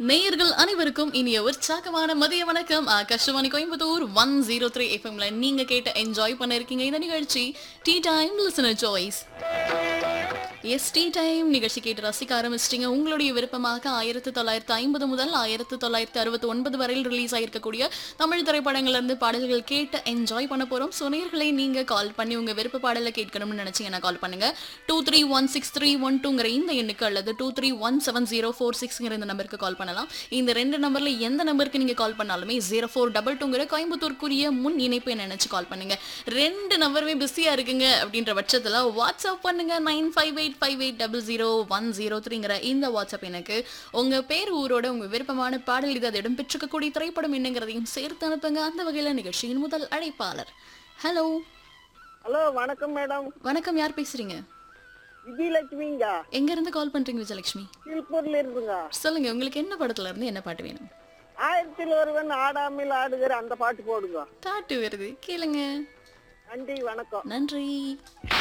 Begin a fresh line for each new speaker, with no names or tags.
நேயர்கள் அனைவருக்கும் இனிய உற்சாகமான மதிய வணக்கம் Akashvani Coimbatore one zero three எஃப்எம்ல நீங்க கேட்ட என்ஜாய் பண்ண இருக்கீங்க இந்த நிகழ்ச்சி tea time listener choice yes tea time நிகழ்ச்சி கேட்டு ரசிக்க ஆரம்பிச்சிட்டிங்க உங்களுடைய விருப்பமாக ஆயிரத்தி தொள்ளாயிரத்தி ஐம்பது முதல் ஆயிரத்தி தொள்ளாயிரத்தி அறுபத்தி ஒன்பது வரையில் ரிலீஸ் ஆயிருக்கக்கூடிய தமிழ் திரைப்படங்கள்ல இருந்து பாடல்கள் கேட்டு என்ஜாய் பண்ண போறோம் ஸோ நேயர்களை நீங்க கால் பண்ணி உங்க விருப்ப பாடலை கேட்கணும்னு நினைச்சீங்கன்னா கால் பண்ணுங்க two three one six three one டூங்கிற இந்த எண்ணுக்கு அல்லது two three one seven zero four சிக்ஸ்ங்கிற இந்த நம்பருக்கு கால் பண்ணலாம் இந்த ரெண்டு நம்பர்ல எந்த நம்பருக்கு நீங்க கால் பண்ணாலுமே ஜீரோ ஃபோர் டபுள் டூங்கிற கோயம்புத்தூருக்குரிய முன் இணைப்பை நினைச்சு கால் பண்ணுங்க ரெண்டு நம்பருமே பிஸியா இருக்குங்க அப்படின்ற பட்சத்துல வாட்ஸ்அப் பண்ணுங்க nine five eight five eight double zero one zero த்ரீங்கிற இந்த வாட்ஸ்அப் எனக்கு உங்க பேர் ஊரோட உங்க விருப்பமான பாடல் இது அது இடம் பெற்றுக்கக்கூடிய திரைப்படம் என்னங்கிறதையும் சேர்த்து அனுப்புங்க அந்த வகையில நிகழ்ச்சியின் முதல் அழைப்பாளர் ஹலோ
ஹலோ வணக்கம் மேடம்
வணக்கம் யார் பேசுறீங்க
விஜயலட்சுமிங்க
எங்க இருந்து கால் பண்றீங்க விஜயலட்சுமி
திருப்பூர்ல இருந்துங்க
சொல்லுங்க உங்களுக்கு என்ன படத்துல இருந்து என்ன பாட்டு வேணும்
ஆயிரத்தில் ஒருவன் ஆடாமல் ஆடுகிற அந்த பாட்டு போடுங்க
பாட்டு வருது கேளுங்க
நன்றி வணக்கம்
நன்றி